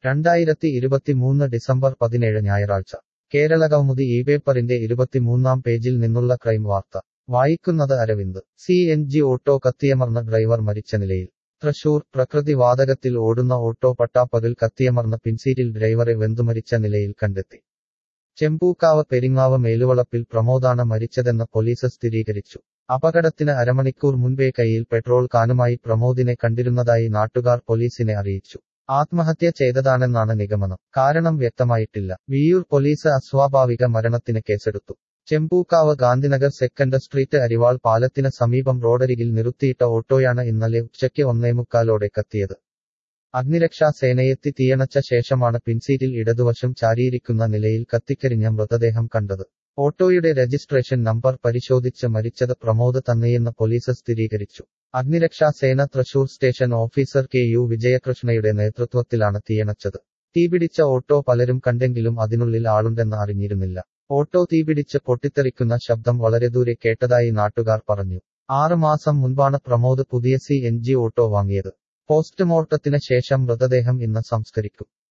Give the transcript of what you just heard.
രണ്ടായിരത്തി ഇരുപത്തിമൂന്ന് ഡിസംബർ പതിനേഴ് ഞായറാഴ്ച കേരളകൗമുദി ഈ പേപ്പറിന്റെ ഇരുപത്തിമൂന്നാം പേജിൽ നിന്നുള്ള ക്രൈം വാർത്ത വായിക്കുന്നത് Aravind C N G auto കത്തിയമർന്ന ഡ്രൈവർ മരിച്ച നിലയിൽ തൃശൂർ പ്രകൃതി വാതകത്തിൽ ഓടുന്ന ഓട്ടോ പട്ടാപ്പകൽ കത്തിയമർന്ന പിൻസീറ്റിൽ ഡ്രൈവറെ വെന്തുമരിച്ച നിലയിൽ കണ്ടെത്തി ചെമ്പൂക്കാവ് പെരിങ്ങാവ് മേലുവളപ്പിൽ പ്രമോദാണ് മരിച്ചതെന്ന് പോലീസ് സ്ഥിരീകരിച്ചു അപകടത്തിന് അരമണിക്കൂർ മുൻപേ കയ്യിൽ പെട്രോൾ കാനുമായി പ്രമോദിനെ കണ്ടിരുന്നതായി നാട്ടുകാർ പോലീസിനെ അറിയിച്ചു ആത്മഹത്യ ചെയ്തതാണെന്നാണ് നിഗമനം കാരണം വ്യക്തമായിട്ടില്ല വിയൂർ പോലീസ് അസ്വാഭാവിക മരണത്തിന് കേസെടുത്തു ചെമ്പൂക്കാവ് ഗാന്ധിനഗർ സെക്കൻഡ് സ്ട്രീറ്റ് അരിവാൾ പാലത്തിന് സമീപം റോഡരികിൽ നിർത്തിയിട്ട ഓട്ടോയാണ് ഇന്നലെ ഉച്ചയ്ക്ക് ഒന്നേമുക്കാലോടെ കത്തിയത് അഗ്നിരക്ഷാ സേനയെത്തി തീയണച്ച ശേഷമാണ് പിൻസീറ്റിൽ ഇടതുവശം ചാരിയിരിക്കുന്ന നിലയിൽ കത്തിക്കരിഞ്ഞ മൃതദേഹം കണ്ടത് ഓട്ടോയുടെ രജിസ്ട്രേഷൻ നമ്പർ പരിശോധിച്ച് മരിച്ചത് പ്രമോദ് തന്നെയെന്ന് പോലീസ് സ്ഥിരീകരിച്ചു അഗ്നിരക്ഷാ സേന Thrissur station officer K U വിജയകൃഷ്ണയുടെ നേതൃത്വത്തിലാണ് തീയണച്ചത് തീപിടിച്ച ഓട്ടോ പലരും കണ്ടെങ്കിലും അതിനുള്ളിൽ ആളുണ്ടെന്ന് അറിഞ്ഞിരുന്നില്ല ഓട്ടോ തീപിടിച്ച് പൊട്ടിത്തെറിക്കുന്ന ശബ്ദം വളരെ ദൂരെ കേട്ടതായി നാട്ടുകാർ പറഞ്ഞു ആറ് മാസം മുൻപാണ് പ്രമോദ് പുതിയ സി എൻ ജി ഓട്ടോ വാങ്ങിയത് പോസ്റ്റ്മോർട്ടത്തിന് ശേഷം മൃതദേഹം ഇന്ന് സംസ്കരിക്കും